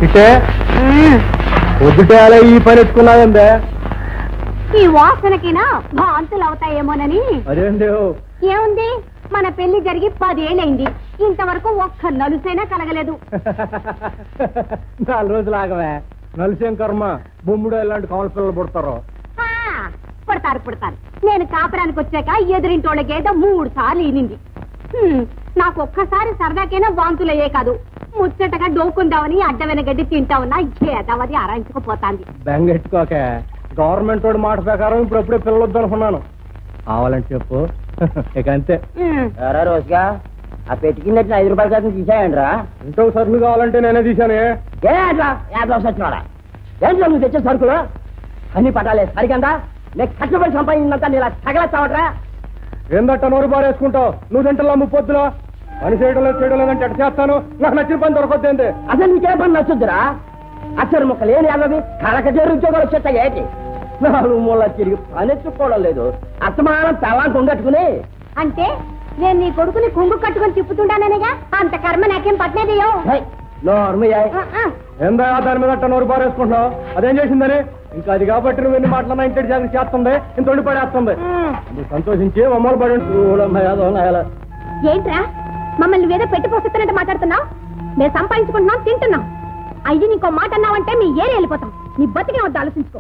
ఇటే పొద్దుటేలా ఈ పని ఎత్తుకున్నావేందే ఈ వాసనకినా వాంతులు అవుతాయేమోనని అదేంటి ఏముంది మన పెళ్లి జరిగి పదేళ్ళైంది ఇంతవరకు ఒక్క నలుసైనా కలగలేదు నాలుగు రోజులు ఆగవే నలిసేం కర్మ బొమ్ముడు ఇలాంటి కమల పిల్లలు పుడతారు ఆ, పుడతారు పుడతారు నేను కాపురానికి వచ్చాక ఎదురింటోళ్ళకి ఏదో మూడు సార్లు ఈనింది హ్మ్, నాకు ఒక్కసారి సరదాకైనా వాంతులయ్యే కాదు ముచ్చటగా డోకుందామని అడ్డమైన గడ్డి తింటావున్నా ఏదవది అరాయించుకుపోతాంది బెంగెట్టుకోక గవర్నమెంట్ వాడి మాట ప్రకారం ఇప్పుడు అప్పుడే పిల్లలు వద్దనుకున్నాను కావాలంటే చెప్పు ఇక అంతే హ్మ్, ఎరా రోజుగా ఆ పెట్టి కింద ఐదు రూపాయల క్రితం తీసేయండిరా ఇంకో సరుకులు కావాలంటే నేనే తీశానే ఏ అట్లా యాభై వచ్చినాడా ఏంట్లో నువ్వు తెచ్చే సరుకులు అన్ని పట్టాలే సరికందా నేను కష్టపడి సంపాదించినంత నేను తగలస్తావట్రా ఏందట్ట నోరు బారేసుకుంటావు నువ్వు తింటలా ముప్పొద్దులో పని చేయడం లేదు చేయడం లేదంటే ఎట్ట చేస్తాను నాకు నచ్చిన పని దొరకొద్దేంది అసలు నీకే పని నచ్చుద్దురా అక్షర ముక్కలు ఏం యాదవి కడక చేరు ఉద్యోగాలు వచ్చేస్తాయి ఏంటి నాలుగు మూల తిరిగి పని ఎత్తుకోవడం లేదు అస్తమానం తవాన్ని కొంగట్టుకుని అంటే నేను నీ కొడుకుని కుంగు కట్టుకొని తిప్పుతుండాననేగా అంత కర్మ నాకేం పట్టినదియో నోర్మయ్యాయి ఏందా దాని మీద అట్ట నోరు బారేసుకుంటున్నావు అదేం చేసిందని ఇంకా అది కాబట్టి నువ్వు ఎన్ని మాటలన్నా ఇంటి జాగ్రత్త చేస్తుంది ఇంత వండి పడేస్తుంది నువ్వు సంతోషించి మమ్మల్ని పడి చూడమ్మయ్యా ఏంట్రా మమ్మల్ని ఏదో పెట్టి పోసేస్తున్నట్టు మాట్లాడుతున్నావు మేము సంపాదించుకుంటున్నాం తింటున్నాం అయ్యి నీకో మాట అన్నావంటే మీ ఏరి వెళ్ళిపోతాం నీ బతికే వద్ద ఆలోచించుకో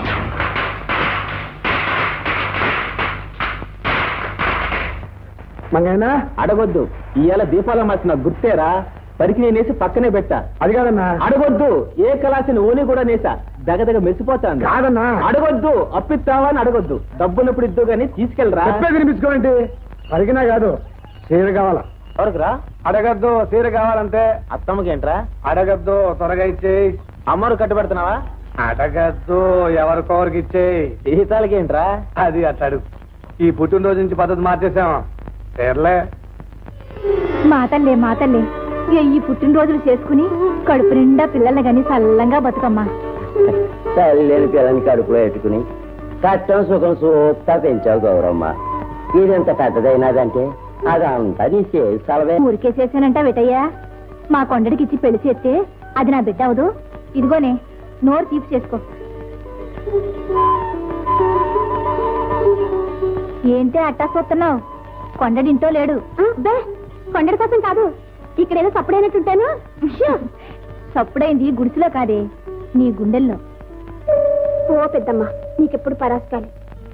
మంగైనా అడగొద్దు ఇవాళ దీపాల మార్చిన గుర్తేరా పరికి నేనేసి పక్కనే పెట్టా అది కాదన్నా అడగొద్దు ఏ కళాసిన ఓని కూడా నేసా దగదగ మెచ్చిపోతాను కాదన్నా అడగొద్దు అప్పిస్తావా అని అడగొద్దు డబ్బున్నప్పుడు ఇద్దు గాని తీసుకెళ్ళరా చెప్పేది వినిపించుకోండి అడిగినా కాదు చీర కావాలా ఎవరికిరా అడగద్దు చీర కావాలంటే అత్తమ్మకేంట్రా అడగద్దు త్వరగా ఇచ్చేయి అమ్మరు కట్టుబెడుతున్నావా అడగద్దు ఎవరికొవరికి ఇచ్చేయి జీతాలకేంట్రా అది అట్టాడు ఈ పుట్టినరోజు నుంచి పద్ధతి మార్చేసాం పేర్లే మాతల్లే మాతల్లే ఈ పుట్టినరోజులు చేసుకుని కడుపు నిండా పిల్లల్ని గాని చల్లంగా బతుకమ్మా తల్లిని పిల్లని కడుపులో పెట్టుకుని కష్టం సుఖం సూక్తా పెంచావు గౌరమ్మ ఇదెంత పెద్దదైనదంటే అదంతా నీ చేసి సలవే ఊరికే చేశానంట విటయ్యా మా కొండడికి ఇచ్చి పెళ్లి చేస్తే అది నా బిడ్డ అవదు ఇదిగోనే నోరు తీపి చేసుకో ఏంటి అట్టా చూస్తున్నావు కొండడింటో లేడు బే కొండడి కోసం కాదు ఇక్కడేదో సప్పుడైనట్టుంటాను సప్పుడైంది గుడిసెలో కాదే నీ గుండెల్లో ఓ పెద్దమ్మ నీకెప్పుడు పరాస్కాలి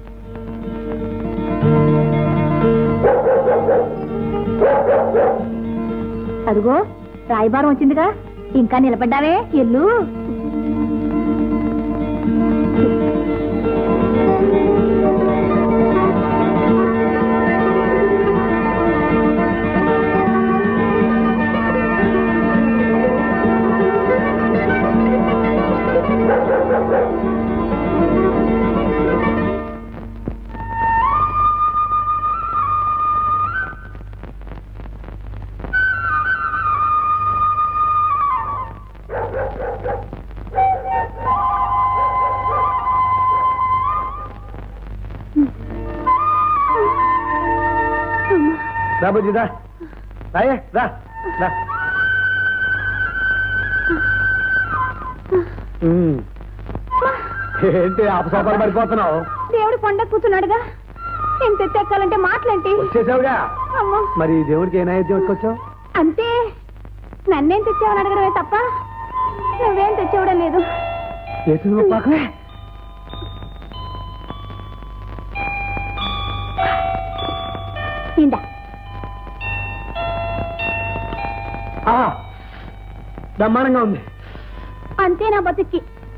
అదిగో రాయబారం వచ్చిందిగా ఇంకా నిలబడ్డావే ఎల్లు రా బుజ్జి రా రాయే రా రా ఉమ్. ఏంటి అపసోపాలు పడిపోతున్నావు దేవుడు కొండ కూర్చున్నాడుగా ఎంత ఎత్తెక్కాలంటే మాటలేంటి వచ్చేసావుగా అమ్మో మరి దేవుడికి ఏ నైవేద్యం వచ్చావు అంతే నన్నేం తెచ్చావని అడగడమే తప్ప నువ్వేం తెచ్చేవడం లేదు చేసిన పాకమే ఇందా బ్రహ్మాండంగా ఉంది అంతే నా బతుక్కి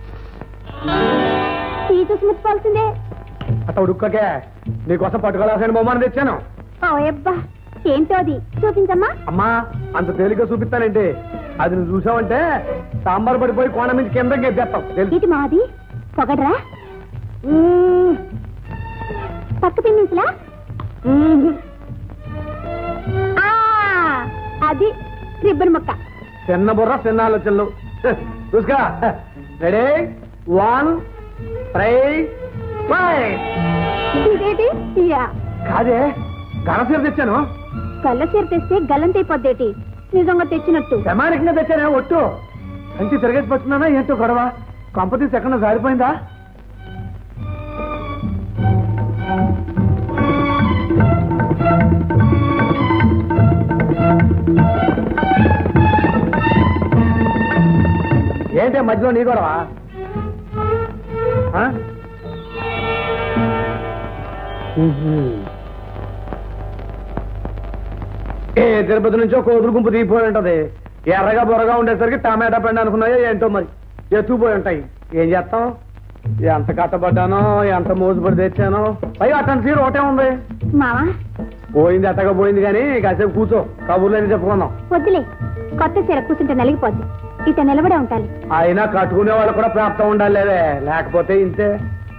ఈ చూసి ముచ్చుకోవాల్సిందే అట్ట ఉడుక్కకే నీకోసం పట్టుకోవాల్సిన బొమ్మను తెచ్చాను ఓయబ్బా ఏంటో అది చూపించమ్మా అమ్మా అంత తేలిగ్గా చూపిస్తానంటే అది నువ్వు చూసావంటే సాంబార్ పడిపోయి కోణ నుంచి కిందకి ఎత్తేస్తాం తెలుసు ఇది మాది పొగడ్రా పక్క పిన్నించలా ఆ, అది రిబ్బన్ ముక్క చిన్న బుర్ర చిన్న ఆలోచనలు చూసుకో రెడీ వన్ త్రీ ఫైవ్ ఇదేటి యా కాదే గణసీర తెచ్చాను గల్ల చీర తెస్తే గల్లంతైపోద్దేటి నిజంగా తెచ్చినట్టు ప్రమాణికంగా తెచ్చానే ఒట్టు కంచి తిరగేసి పట్టున్నానా ఏంటో గొడవ కంపతీసి ఎక్కడ జారిపోయిందా ఏంటి మధ్యలో నీ గొడవ ఆ? ఏ తిరుపతి నుంచో కోతులు గుంపు దిగిపోయి ఉంటది ఎర్రగా బొరగా ఉండేసరికి టమాటా పండు అనుకున్నాయో ఏంటో మరి ఎత్తుకుపోయి ఉంటాయి ఏం చేస్తాం ఎంత కట్టబడ్డానో ఎంత మోసుపడి తెచ్చానో పై అట్టని సీరు ఒకటే ఉంది మావా పోయింది అట్టగా పోయింది కానీ కాసేపు కూర్చో కబుర్లేని చెప్పుకుందాం వద్దులే కొత్త చీర కూర్చుంటే నలిగిపోద్ది ఇట నిలబడే ఉంటాలి అయినా కట్టుకునే వాళ్ళు కూడా ప్రాప్తం ఉండాలి లేదే. లేకపోతే ఇంతే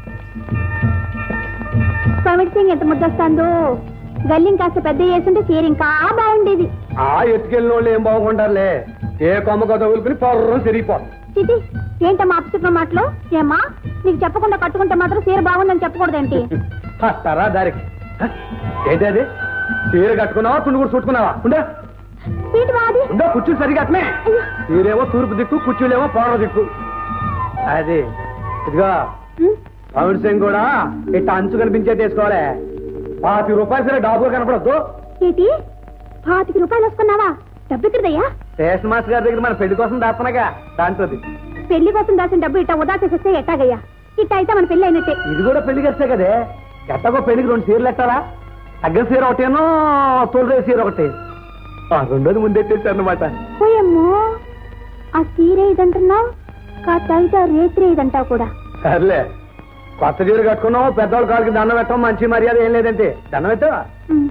పమిడి సింగ్ ఎంత ముద్దొస్తాందో గల్లిం కాస్త పెద్ద చేస్తుంటే చీర ఇంకా బాగుండేది ఆ ఎత్తుకెళ్ళిన వాళ్ళు ఏం బాగుంటారులే ఏ కొమ్మక తగులుకుని పొర్రం తిరిగిపోతాం చిటి ఏంటమ్మా అప్సుకున్న మాటలు ఏమ్మా నీకు చెప్పకుండా కట్టుకుంటే మాత్రం చీర బాగుందని చెప్పకూడదేంటి వస్తారా దారికి హ? ఏంటి అది చీర కట్టుకున్నావా తుండు కూడా చుట్టుకున్నావా ఉండే సీటు బాది ఉండే కుర్చీలు సరిగా అట్నే చీరేమో తూర్పు దిక్కు కుర్చీలేమో పౌడర్ దిక్కు అది ఇదిగా పవన్ సింగ్ కూడా ఇట్ట అంచు కనిపించేది వేసుకోవాలి పాతి రూపాయలు సరే డాబుగా కనపడద్దు ఏంటి పాతిక రూపాయలు వేసుకున్నావా డబ్బు ఎక్కడదయ్యా స్టేషన్ మాస్టర్ గారి దగ్గర మన పెళ్లి కోసం దాస్తున్నాగా దాంట్లోది పెళ్లి కోసం దాచిన డబ్బు ఇట్ట ఉదా చేసేస్తే ఎట్టాగయ్యా ఇట్ట అయితే మన పెళ్లి అయినట్టే ఇది కూడా పెళ్లి చేస్తే కదే ఎట్టగో పెళ్లికి రెండు సీరలు ఎట్టాలా తగ్గ సీర ఒకటేనో తొలి సీర ఒకటి ఆ రెండోది ముందెట్టేసారు అనమాట పోయమ్మో ఆ చీర ఇదంటున్నావు కాస్త అయితే ఆ రేత్రి ఇదంటావు కూడా సర్లే కొత్త చీర కట్టుకున్నావు పెద్దవాళ్ళ కాళ్ళకి దండం పెట్టడం మంచి మర్యాద ఏం లేదంటే దండం పెట్టావా ఉమ్.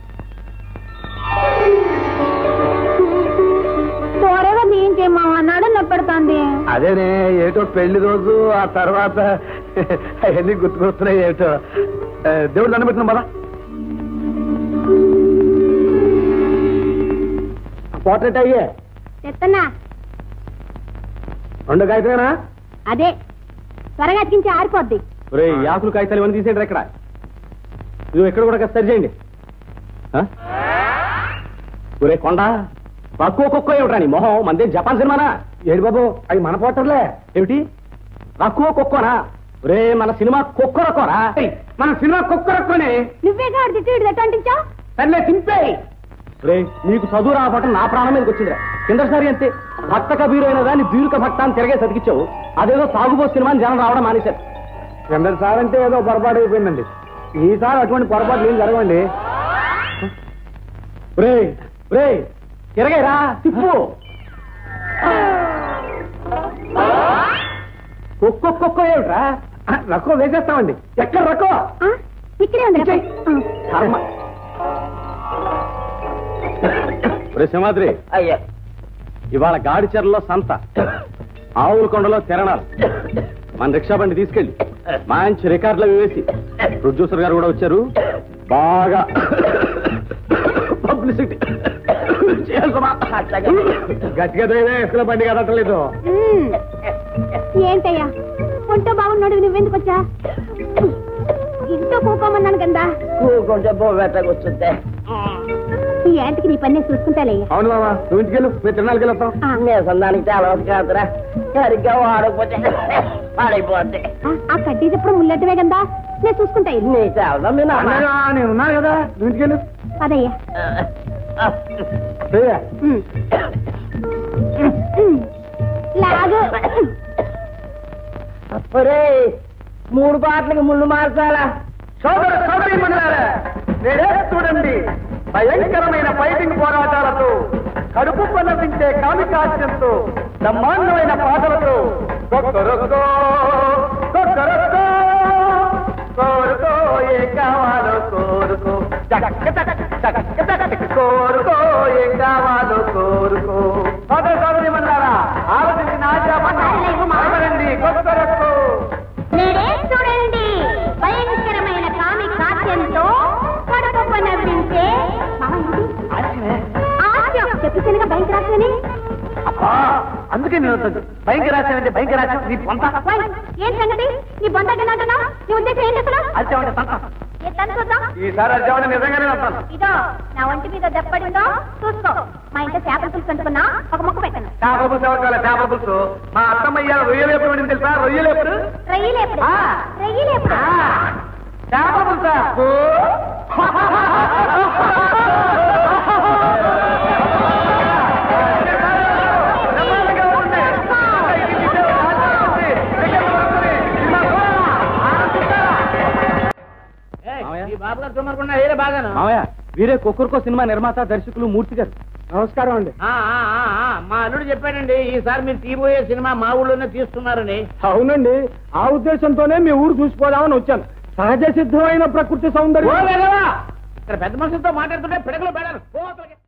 త్వరగా దీంచేమో అన్నాడు నొప్పెడుతోంది అదేనే ఏటో పెళ్లి రోజు ఆ తర్వాత అవన్నీ గుర్తుకొస్తున్నాయి ఏటో ఆ, దేవుడు దండం పెట్టిన కదా పోర్ట్రేట్ అయ్యే చెత్తన్నా రెండు కాగితమేనా అదే త్వరగా అతికించి ఆరిపోద్ది ఒరే ఈ ఆకులు కాగితాలు ఇవన్నీ తీసేయండి ఇక్కడ ఇవి ఎక్కడ కూడా కాస్త సరి చేయండి ఆ? ఒరే కొండ తక్కువ కుక్క ఏమిట్రా నీ మొహం మందే జపాన్ సినిమానా ఏడు బాబు అవి మన పోటర్లే ఏమిటి తక్కువ కుక్కనా ఒరే మన సినిమా కుక్క రక్కోరా మన సినిమా కుక్క రక్కోనే నువ్వేగా ఆడు తిట్టి ఇటు ఎట్ట అంటించావు సర్లే చింపేయి రే నీకు చదువు రావటం నా ప్రాణం మీదకి వచ్చిందిరా కిందసారి అంతే భక్త కబీరు అయిన దాన్ని బీరుక భక్త అని తిరగే సతికిచ్చావు అదేదో సాగుబో సినిమా జనం రావడం మానేశారు కిందసారి అంటే ఏదో పొరపాటు అయిపోయిందండి ఈసారి అటువంటి పొరపాటు ఏం జరగండి రే రే తిరగేరా తిప్పు ఒక్కొక్కొక్క ఏమిట్రా రక్కో వేసేస్తామండి ఎక్కడ రక్కో ఆ, ఇక్కడే ఉంది ఇచ్చేయ్. కర్మ ఒరే సింహాద్రి అయ్యా ఇవాళ గాడిచెరలో సంత ఆవుల కొండలో తిరణాలు మన రిక్షా బండి తీసుకెళ్ళి మంచి రికార్డులు అవి వేసి ప్రొడ్యూసర్ గారు కూడా వచ్చారు బాగా పబ్లిసిటీ గట్టిగా ఎక్కడ బండి కదట్టలేదు ఉమ్. ఏంటయ్యా ఒంట బాగున్నాడు నువ్వెందుకు వచ్చా ఇంట్లో కూకోమన్నాను కదా కూకుంటే బొబ్బెట్టకొచ్చుంటే ఈ యాంటికి నీ పని నేను చూసుకుంటాలయ్యా అవును మామా నువ్వు ఇంటికి వెళ్ళు మేము తిరణాలకి వెళ్తాం ఆ, నేసందానికి చాలా కాదురా సరిగ్గా వాడకపోతే పాడైపోద్ది ఆ, ఆ కడ్డీ చెప్పుడు ముల్లెట్టవే కదా నేను చూసుకుంటా ఇది నీ చాలా మీ నాన్న నేను ఉన్నాను కదా నువ్వు ఇంటికి వెళ్ళు అదయ్యా రేయ్. ఉమ్. ఉమ్. లాగు ఒరేయ్ మూడు పాటలకు ముళ్ళు మార్చాలా సోదర సోదరి మండలారా నేడే చూడండి భయంకరమైన ఫైటింగ్ పోరాటాలతో కడుపు పలపించే కామికాస్యంతో బ్రహ్మాండమైన పాటలతో కొక్కరొక్కో, కొక్కరొక్కో, కోరుకో ఏం కావాలో కోరుకో చక్క చక్క చక్క చక్క కోరుకో ఏం కావాలో కోరుకో సోదర సోదరి మండలారా ఆలోచించి నాశనండి కొక్కరొక్కో నేడే చూడండి భయంకరమైన కామి కాశ్యంతో కడుపు నవ్వించే హాస్యం చెప్పినగా భయంకరాశ్యని అబ్బా అందుకే నేను భయంకరాశం అంటే భయంకరాశం నీ పొంత ఏం సంగతి నీ బొందకి అంటున్నావు నీ ఉద్దేశం ఏంటి అసలు అరిచామంటే సంత ఎట్లా చూద్దాం ఈసారి అర్జామని నిజంగానే వస్తాను ఇదో నా ఒంటి మీద దెబ్బడిందో చూసుకో మా ఇంట్లో చేపల పులుసు అంటుకున్నా ఒక ముక్క పెట్టను చేపల పులుసు ఎవరు కావాలి చేపల పులుసు మా అత్తమ్మ ఇయ్యాల రొయ్యలు ఎప్పుడు వండింది తెలుసా రొయ్యలు ఎప్పుడు రొయ్యలేపుడు ఆ. రొయ్యలేపుడు చేపల పులుసా ఈ బాబు గారు తుమ్మరకుండా ఏదే బాగాను మామయ్య వీరే కుక్కర్కో సినిమా నిర్మాత దర్శకులు మూర్తి గారు నమస్కారం అండి ఆ, ఆ, ఆ, ఆ, మా అల్లుడు చెప్పాడండి ఈసారి మీరు తీయబోయే సినిమా మా ఊళ్ళోనే తీస్తున్నారని అవునండి ఆ ఉద్దేశంతోనే మీ ఊరు చూసిపోదామని వచ్చాను సహజ సిద్ధమైన ప్రకృతి ఓ సౌందర్యం వెధవా! ఇక్కడ పెద్ద మనుషులతో మాట్లాడుతుంటే పిడకలు పెడారు